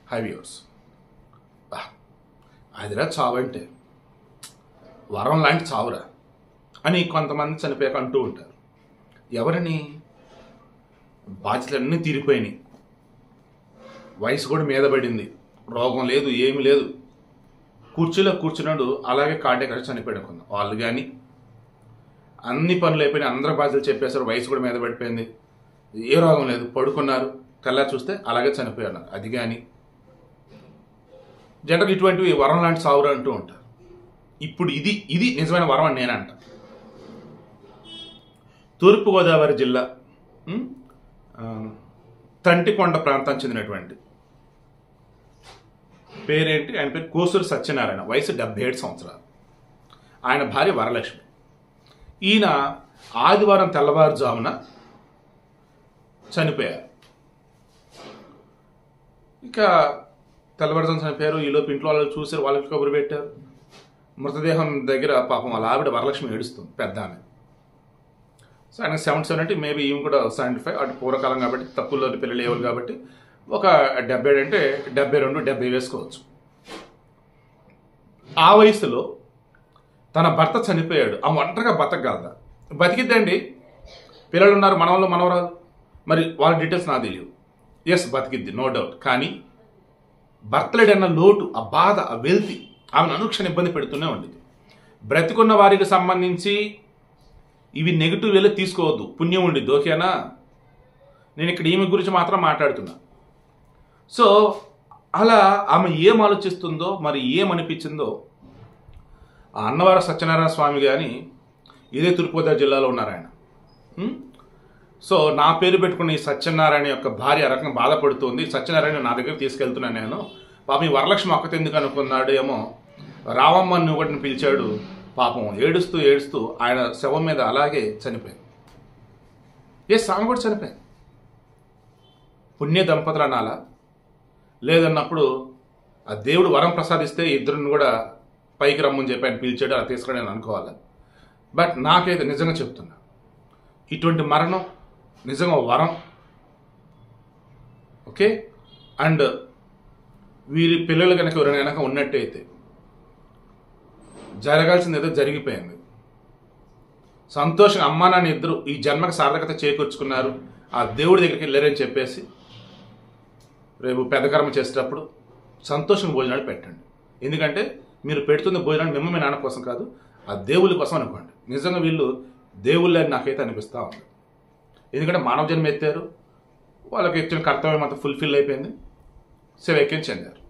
హైవ్యూర్స్ అదిరా చావంటే వరం లాంటి చావురా అని కొంతమంది చనిపోయాక అంటూ ఉంటారు ఎవరిని బాధ్యతలన్నీ తీరిపోయినాయి వయసు కూడా మీద పడింది రోగం లేదు ఏమి లేదు కుర్చీలో కూర్చున్నాడు అలాగే కార్డే కలిసి చనిపోయాడు కొంత వాళ్ళు కానీ అన్ని పనులు అయిపోయినాయి అందరూ బాధ్యతలు చెప్పేశారు వయసు కూడా మీద పడిపోయింది ఏ రోగం లేదు పడుకున్నారు తెల్లా చూస్తే అలాగే చనిపోయారు అది కానీ జనరల్ ఇటువంటివి వరం లాంటి సావురు అంటూ ఉంటారు ఇప్పుడు ఇది ఇది నిజమైన వరం అని నేనంట తూర్పుగోదావరి జిల్లా ఉం? ఆ, తంటికొండ ప్రాంతానికి చెందినటువంటి పేరేంటి ఆయన పేరు కోసూరు సత్యనారాయణ వయసు డెబ్బై ఏడు సంవత్సరాలు ఆయన భార్య వరలక్ష్మి ఈయన ఆదివారం తెల్లవారుజామున చనిపోయారు ఇక తెల్లవారుజామున చనిపోయారు ఈలోపు ఇంట్లో వాళ్ళు చూసారు వాళ్ళకి కబురు పెట్టారు మృతదేహం దగ్గర పాపం వాళ్ళ ఆవిడ వరలక్ష్మి ఏడుస్తుంది పెద్ద ఆమె సో ఆయన సెవెంటీ సెవెన్ అంటే మేబీ ఈమె కూడా సెవెంటీ ఫైవ్ అటు పూర్వకాలం కాబట్టి తక్కువలో పిల్లలు లేవు కాబట్టి ఒక డెబ్బై ఏడు అంటే డెబ్బై రెండు డెబ్బై వేసుకోవచ్చు ఆ వయసులో తన భర్త చనిపోయాడు ఆ ఒంటరిగా బతకగలదా బతికిద్దండి పిల్లలు ఉన్నారు మనవలు మనవరాలు మరి వాళ్ళ డీటెయిల్స్ నాకు తెలియదు ఎస్ బతికిద్ది నో డౌట్ కానీ భర్తలేడన్న లోటు ఆ బాధ ఆ వెల్తి ఆమెను అనుక్షణ ఇబ్బంది పెడుతూనే ఉండేది బ్రతికున్న వారికి సంబంధించి ఇవి నెగిటివ్ వెళ్ళి తీసుకోవద్దు పుణ్యం ఉండిద్ది ఓకేనా నేను ఇక్కడ ఈమె గురించి మాత్రం మాట్లాడుతున్నా సో అలా ఆమె ఏం ఆలోచిస్తుందో మరి ఏమనిపించిందో ఆ అన్నవర సత్యనారాయణ స్వామి కానీ ఇదే తూర్పుగోదావరి జిల్లాలో ఉన్నారు ఆయన ఉం? సో నా పేరు పెట్టుకున్న ఈ సత్యనారాయణ యొక్క భార్య ఆ రకంగా బాధపడుతుంది సత్యనారాయణ నా దగ్గర తీసుకెళ్తున్నాను నేను పాపం ఈ వరలక్ష్మి ఒక్కతే ఎందుకు అనుకున్నాడు ఏమో రామమ్మ నువ్వు ఒకటిని పిలిచాడు పాపం ఏడుస్తూ ఏడుస్తూ ఆయన శవం మీద అలాగే చనిపోయింది ఏ ఆమె కూడా చనిపోయింది పుణ్య దంపతులు అనాలా లేదన్నప్పుడు ఆ దేవుడు వరం ప్రసాదిస్తే ఇద్దరిని కూడా పైకి రమ్మని చెప్పి ఆయన పిలిచాడు అలా తీసుకుని నేను అనుకోవాలి బట్ నాకైతే నిజంగా చెప్తున్నా ఇటువంటి మరణం నిజంగా వరం ఓకే అండ్ వీరి పిల్లలు కనుక ఎవరైనా కనుక ఉన్నట్టయితే జరగాల్సింది ఏదో జరిగిపోయింది సంతోషంగా అమ్మా నాన్న ఇద్దరు ఈ జన్మకు సార్థకత చేకూర్చుకున్నారు ఆ దేవుడి దగ్గరికి వెళ్ళారని చెప్పేసి రేపు పెద్ద కర్మ చేసేటప్పుడు సంతోషంగా భోజనాలు పెట్టండి ఎందుకంటే మీరు పెడుతున్న భోజనాలు మిమ్మ మీ నాన్న కోసం కాదు ఆ దేవుళ్ళ కోసం అనుకోండి నిజంగా వీళ్ళు దేవుళ్ళే అని నాకైతే అనిపిస్తూ ఉంది ఎందుకంటే మానవ జన్మ ఎత్తారు వాళ్ళకి ఇచ్చిన కర్తవ్యం అంతా ఫుల్ఫిల్ అయిపోయింది సేవ ఎక్కించి చెందారు